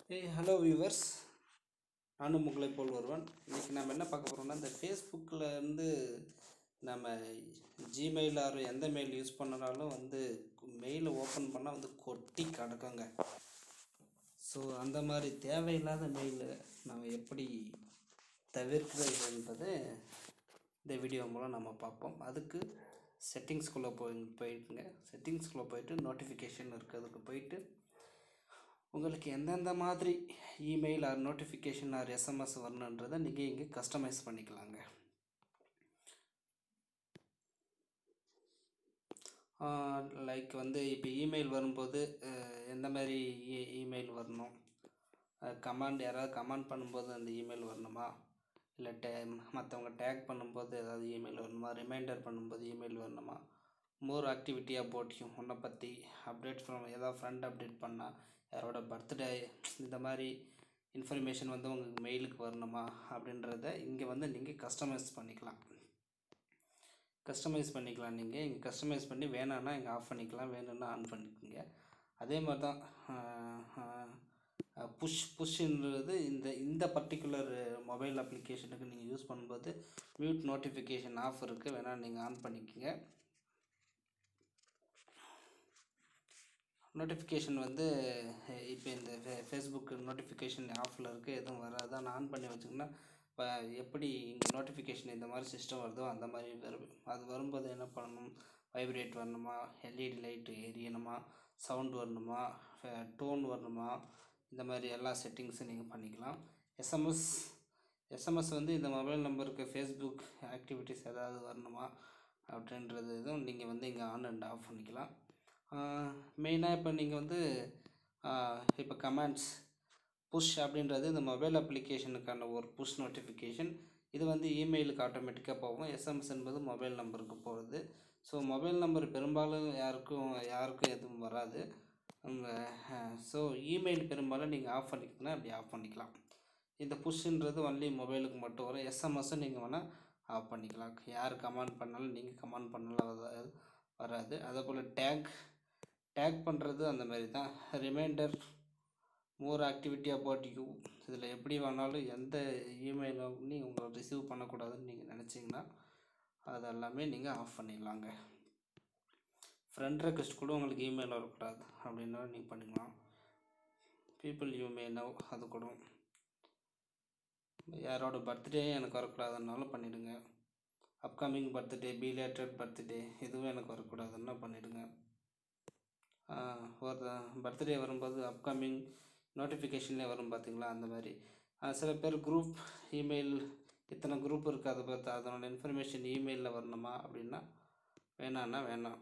ஏய் hello viewers நானும் உங்களை போல் வருவன் இன்றைக்கி நம்ம என்ன பார்க்க போகிறோம்னா இந்த ஃபேஸ்புக்கில் இருந்து நம்ம ஜிமெயில் ஆர் எந்த மெயில் யூஸ் பண்ணனாலும் வந்து மெயிலை ஓப்பன் பண்ணால் வந்து கொட்டி கிடக்குங்க ஸோ அந்த மாதிரி தேவையில்லாத மெயிலை நம்ம எப்படி தவிர்க்கிறது என்பது இந்த வீடியோ மூலம் நம்ம பார்ப்போம் அதுக்கு செட்டிங்ஸ்குள்ளே போய் போயிட்டுங்க செட்டிங்ஸ்குள்ளே போயிட்டு நோட்டிஃபிகேஷன் இருக்கிறதுக்கு போயிட்டு உங்களுக்கு எந்தெந்த மாதிரி email or notification or SMS வரணுன்றதை நீங்கள் இங்கே கஸ்டமைஸ் பண்ணிக்கலாங்க லைக் வந்து இப்போ இமெயில் வரும்போது அஹ், எந்த மாதிரி இமெயில் வரணும் கமாண்ட் யாராவது கமாண்ட் பண்ணும்போது அந்த இமெயில் வரணுமா இல்லை டே மற்றவங்க டேக் பண்ணும்போது ஏதாவது இமெயில் வரணுமா ரிமைண்டர் பண்ணும்போது இமெயில் வரணுமா மோர் ஆக்டிவிட்டி அபவுட் யூ உன்னை பற்றி அப்டேட் ஃப்ரம் ஏதாவது ஃப்ரெண்ட் அப்டேட் பண்ணால் யாரோட பர்த்டே இந்த மாதிரி இன்ஃபர்மேஷன் வந்து உங்களுக்கு மெயிலுக்கு வரணுமா அப்படின்றத இங்கே வந்து நீங்கள் கஸ்டமைஸ் பண்ணிக்கலாம் கஸ்டமைஸ் பண்ணிக்கலாம் நீங்கள் இங்கே கஸ்டமைஸ் பண்ணி வேணான்னா இங்கே ஆஃப் பண்ணிக்கலாம் வேணும்னா ஆன் பண்ணிக்கோங்க அதே மாதிரி தான் புஷ் புஷ்ன்றது இந்த இந்த பர்டிகுலர் மொபைல் அப்ளிகேஷனுக்கு நீங்கள் யூஸ் பண்ணும்போது மியூட் நோட்டிஃபிகேஷன் ஆஃப் இருக்குது வேணால் நீங்கள் ஆன் பண்ணிக்கோங்க நோட்டிஃபிகேஷன் வந்து இப்போ இந்த ஃபே ஃபேஸ்புக் நோட்டிஃபிகேஷன் ஆஃபில் இருக்குது எதுவும் வராது ஆனால் ஆன் பண்ணி வச்சிங்கன்னா இப்போ எப்படி இங்கே நோட்டிஃபிகேஷன் இந்த மாதிரி சிஸ்டம் வருதோ அந்த மாதிரி வரும் அது வரும்போது என்ன பண்ணணும் வைப்ரேட் வரணுமா எல்இடி லைட் எரியணுமா சவுண்ட் வரணுமா டோன் வரணுமா இந்த மாதிரி எல்லா செட்டிங்ஸும் நீங்கள் பண்ணிக்கலாம் எஸ்எம்எஸ் எஸ்எம்எஸ் வந்து இந்த மொபைல் நம்பருக்கு ஃபேஸ்புக் ஆக்டிவிட்டீஸ் ஏதாவது வரணுமா அப்படின்றது இதுவும் நீங்கள் வந்து இங்கே ஆன் அண்ட் ஆஃப் பண்ணிக்கலாம் மெயினாக இப்போ நீங்கள் வந்து இப்போ கமெண்ட்ஸ் புஷ் அப்படின்றது இந்த மொபைல் அப்ளிகேஷனுக்கான ஒரு புஷ் நோட்டிஃபிகேஷன் இது வந்து இமெயிலுக்கு ஆட்டோமேட்டிக்காக போகும் எஸ்எம்எஸ் என்பது மொபைல் நம்பருக்கு போகிறது ஸோ மொபைல் நம்பர் பெரும்பாலும் யாருக்கும் யாருக்கும் எதுவும் வராது ஸோ இமெயில் பெரும்பாலும் நீங்கள் ஆஃப் பண்ணிக்கணும்னா அப்படி ஆஃப் பண்ணிக்கலாம் இந்த புஷ்ன்றது ஒன்லி மொபைலுக்கு மட்டும் வரும் எஸ்எம்எஸும் நீங்கள் வேணால் ஆஃப் பண்ணிக்கலாம் யார் கமெண்ட் பண்ணாலும் நீங்கள் கமெண்ட் பண்ணாலும் வராது வராது அதே போல் டேக் டேக் பண்ணுறது அந்த மாதிரி தான் reminder more activity about you இதில் எப்படி வேணாலும் எந்த இமெயிலும் நீங்கள் உங்களை ரிசீவ் பண்ணக்கூடாதுன்னு நீங்கள் நினச்சிங்கன்னா அதெல்லாமே நீங்கள் ஆஃப் பண்ணிடலாங்க ஃப்ரெண்ட் ரெக்வஸ்ட் கூட உங்களுக்கு இமெயில் வரக்கூடாது அப்படின்னா நீங்கள் பண்ணிக்கலாம் பீப்புள் யூ மே நவ் அது கூட யாரோட பர்த்டே எனக்கு வரக்கூடாதுன்னாலும் பண்ணிவிடுங்க அப்கமிங் பர்த்டே பிலேட்டட் பர்த்டே இதுவும் எனக்கு வரக்கூடாதுன்னா பண்ணிவிடுங்க ஒரு பர்த்டே வரும்போது அப்கமிங் நோட்டிஃபிகேஷன்லேயே வரும் பார்த்தீங்களா அந்த மாதிரி சில பேர் குரூப் இமெயில் இத்தனை குரூப் இருக்குது அதை பார்த்து அதனோட இன்ஃபர்மேஷன் இமெயிலில் வரணுமா அப்படின்னா வேணான்னா வேணாம்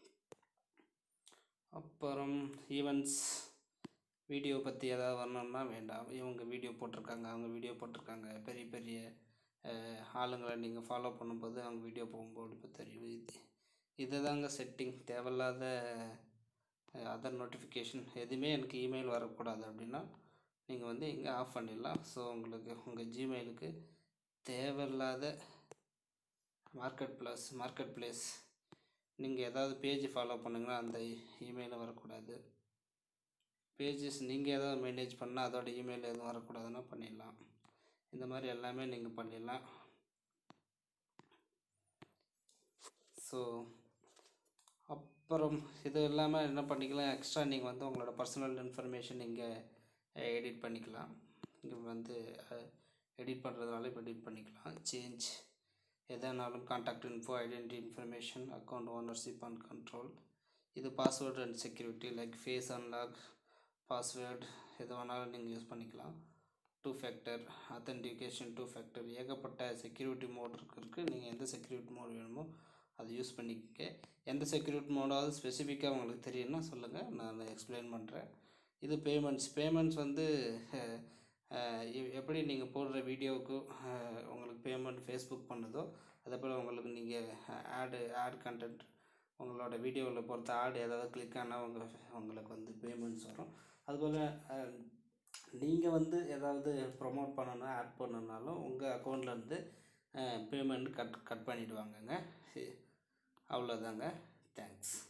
அப்புறம் ஈவெண்ட்ஸ் வீடியோ பற்றி ஏதாவது வரணும்னா வேண்டாம் இவங்க வீடியோ போட்டிருக்காங்க அவங்க வீடியோ போட்டிருக்காங்க பெரிய பெரிய ஆளுங்களை நீங்கள் ஃபாலோ பண்ணும்போது அவங்க வீடியோ போகும்போது இப்போ தெரியும் இது இதுதாங்க செட்டிங் தேவையில்லாத அதர் நோட்டிஃபிகேஷன் எதுவுமே எனக்கு இமெயில் வரக்கூடாது அப்படின்னா நீங்கள் வந்து இங்கே ஆஃப் பண்ணிடலாம் ஸோ உங்களுக்கு உங்கள் ஜிமெயிலுக்கு தேவையில்லாத மார்க்கெட் ப்ளஸ் மார்க்கெட் பிளேஸ் நீங்கள் ஏதாவது பேஜ் ஃபாலோ பண்ணுங்கன்னா அந்த இமெயிலில் வரக்கூடாது பேஜஸ் நீங்கள் ஏதாவது மேனேஜ் பண்ணால் அதோட இமெயில் எதுவும் வரக்கூடாதுன்னா பண்ணிடலாம் இந்த மாதிரி எல்லாமே நீங்கள் பண்ணிடலாம் ஸோ அப்புறம் இது இல்லாமல் என்ன பண்ணிக்கலாம் எக்ஸ்ட்ரா நீங்கள் வந்து உங்களோட பர்சனல் இன்ஃபர்மேஷன் இங்கே எடிட் பண்ணிக்கலாம் இங்கே வந்து எடிட் பண்ணுறதுனால இப்போ எடிட் பண்ணிக்கலாம் சேஞ்ச் எதனாலும் contact info identity information account ownership and control இது password and security like face unlock password எது வேணாலும் நீங்கள் யூஸ் பண்ணிக்கலாம் two factor authentication two factor ஏகப்பட்ட செக்யூரிட்டி மோட் இருக்குது நீங்கள் எந்த செக்யூரிட்டி மோட் வேணுமோ அதை யூஸ் பண்ணிக்க எந்த செக்யூரிட்டி மோடாவது ஸ்பெசிஃபிக்காக உங்களுக்கு தெரியும்னா சொல்லுங்கள் நான் எக்ஸ்பிளைன் பண்ணுறேன் இது பேமெண்ட்ஸ் பேமெண்ட்ஸ் வந்து எப்படி நீங்கள் போடுற வீடியோவுக்கு உங்களுக்கு பேமெண்ட் ஃபேஸ்புக் பண்ணுதோ அதே போல் உங்களுக்கு நீங்கள் ஆடு ஆட் கண்டென்ட் உங்களோட வீடியோவில் பொறுத்த ஆடு ஏதாவது கிளிக் ஆனால் உங்கள் உங்களுக்கு வந்து பேமெண்ட்ஸ் வரும் அதுபோல் நீங்கள் வந்து ஏதாவது ப்ரொமோட் பண்ணணும் ஆட் பண்ணணுன்னாலும் உங்கள் அக்கௌண்ட்லேருந்து பேமெண்ட் கட் கட் பண்ணிவிடுவாங்கங்க அவ்வளோதாங்க தேங்க்ஸ்